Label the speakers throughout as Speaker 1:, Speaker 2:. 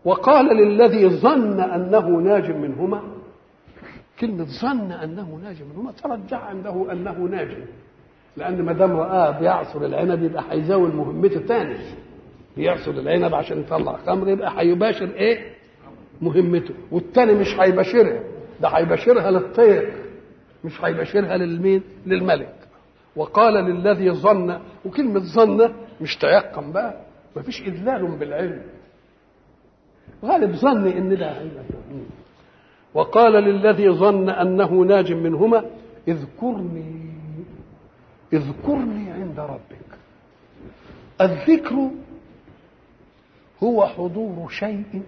Speaker 1: وقال للذي ظن انه ناج منهما كلمة ظن أنه ناج منهما ترجع عنده أنه ناج لأن ما دام رآه بيعصر العنب يبقى هيزاول مهمته تاني بيعصر العنب عشان يطلع خمر يبقى هيباشر إيه؟ مهمته والتاني مش هيباشرها ده هيباشرها للطير مش هيباشرها للمين؟ للملك وقال للذي ظن وكلمة ظن مش تيقن بقى مفيش إذلال بالعلم غالب ظني إن ده هيبقى وقال للذي ظن انه ناج منهما اذكرني اذكرني عند ربك الذكر هو حضور شيء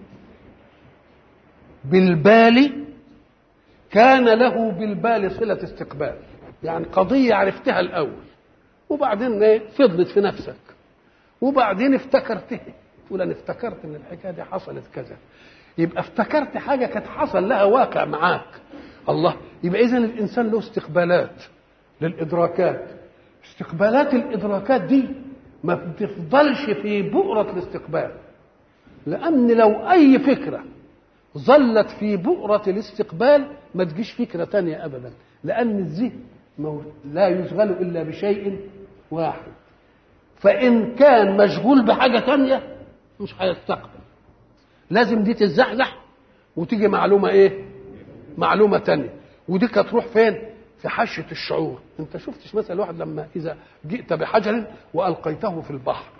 Speaker 1: بالبال كان له بالبال صلة استقبال يعني قضية عرفتها الأول وبعدين ايه فضلت في نفسك وبعدين افتكرتها تقول أنا افتكرت إن الحكاية دي حصلت كذا يبقى افتكرت حاجه كانت حصل لها واقع معاك الله يبقى اذا الانسان له استقبالات للادراكات استقبالات الادراكات دي ما بتفضلش في بؤره الاستقبال لان لو اي فكره ظلت في بؤره الاستقبال ما تجيش فكره تانية ابدا لان الذهن لا يشغل الا بشيء واحد فان كان مشغول بحاجه تانية مش هيستقبل لازم دي تتزحزح وتيجي معلومه ايه معلومه تانية ودي تروح فين في حشه الشعور انت شفتش مثلا واحد لما اذا جئت بحجر والقيته في البحر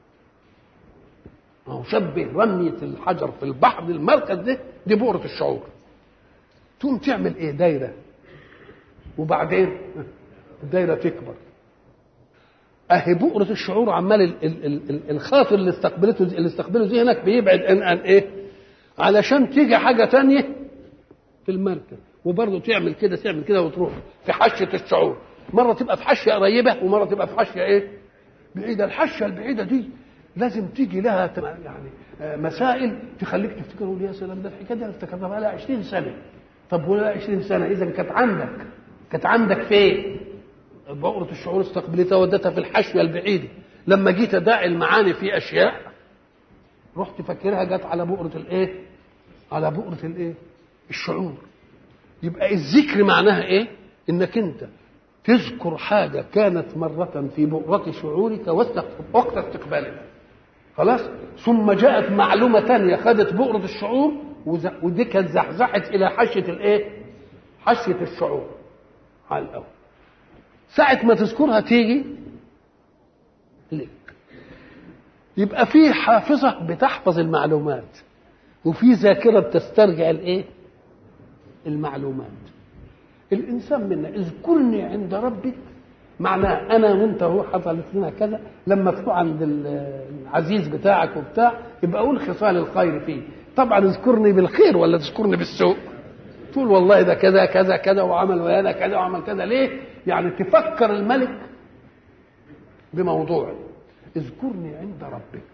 Speaker 1: أو شبه رمية الحجر في البحر المركز ده دي بؤرة الشعور تقوم تعمل ايه دايرة وبعدين الدايرة تكبر اهي بؤرة الشعور عمال ال ال ال الخاطر اللي استقبلته اللي استقبله ذهنك بيبعد عن عن ايه؟ علشان تيجي حاجة تانية في المركز وبرضه تعمل كده تعمل كده وتروح في حشة الشعور مرة تبقى في حشة قريبة ومرة تبقى في حشة ايه؟ بعيدة الحشة البعيدة دي لازم تيجي لها يعني مسائل تخليك تفتكر يا سلام ده الحكايه دي انا افتكرتها بقى لها 20 سنه طب ولا 20 سنه اذا كانت عندك كانت عندك فين؟ بؤرة الشعور استقبلتها ودتها في الحشوة البعيدة لما جيت ادعي المعاني في اشياء رحت فاكرها جت على بؤرة الايه؟ على بؤرة الايه؟ الشعور يبقى الذكر معناها ايه؟ انك انت تذكر حاجة كانت مرة في بؤرة شعورك وقت استقبالها خلاص ثم جاءت معلومة تانية خدت بؤرة الشعور ودي كانت زحزحت إلى حشية الإيه؟ حشية الشعور على الأول ساعة ما تذكرها تيجي لك يبقى في حافظة بتحفظ المعلومات وفي ذاكرة بتسترجع الإيه؟ المعلومات الإنسان منا اذكرني عند ربك معناه انا وانت هو حصلت لنا كذا لما تروح عند العزيز بتاعك وبتاع يبقى اقول خصال الخير فيه طبعا اذكرني بالخير ولا تذكرني بالسوء تقول والله ده كذا كذا كذا وعمل ويانا كذا وعمل كذا ليه يعني تفكر الملك بموضوع اذكرني عند ربك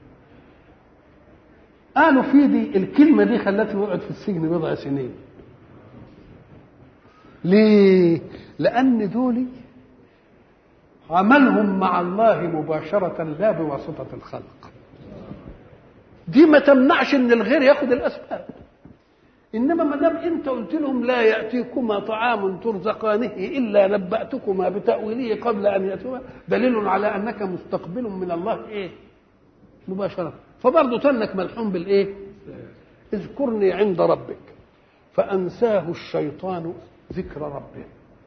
Speaker 1: قالوا في دي الكلمة دي خلته يقعد في السجن بضع سنين ليه؟ لأن دول عملهم مع الله مباشرة لا بواسطة الخلق دي ما تمنعش ان الغير ياخد الاسباب انما ما دام انت قلت لهم لا ياتيكما طعام ترزقانه الا نباتكما بتاويله قبل ان ياتوما دليل على انك مستقبل من الله ايه مباشره فبرضه تنك ملحوم بالايه اذكرني عند ربك فانساه الشيطان ذكر ربه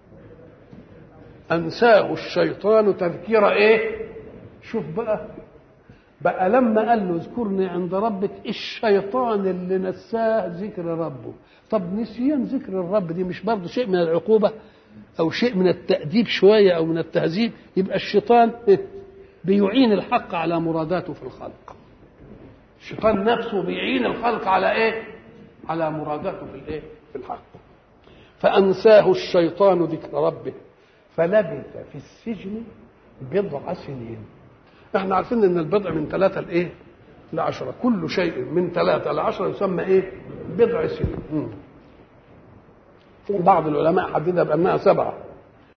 Speaker 1: انساه الشيطان تذكير ايه شوف بقى بقى لما قال له اذكرني عند ربك الشيطان اللي نساه ذكر ربه طب نسيان ذكر الرب دي مش برضه شيء من العقوبه او شيء من التاديب شويه او من التهذيب يبقى الشيطان بيعين الحق على مراداته في الخلق الشيطان نفسه بيعين الخلق على ايه على مراداته في الايه في الحق فانساه الشيطان ذكر ربه فلبث في السجن بضع سنين احنا عارفين ان البضع من ثلاثة لايه لعشرة كل شيء من ثلاثة لعشرة يسمى ايه بضع سنين بعض العلماء حددها بانها سبعة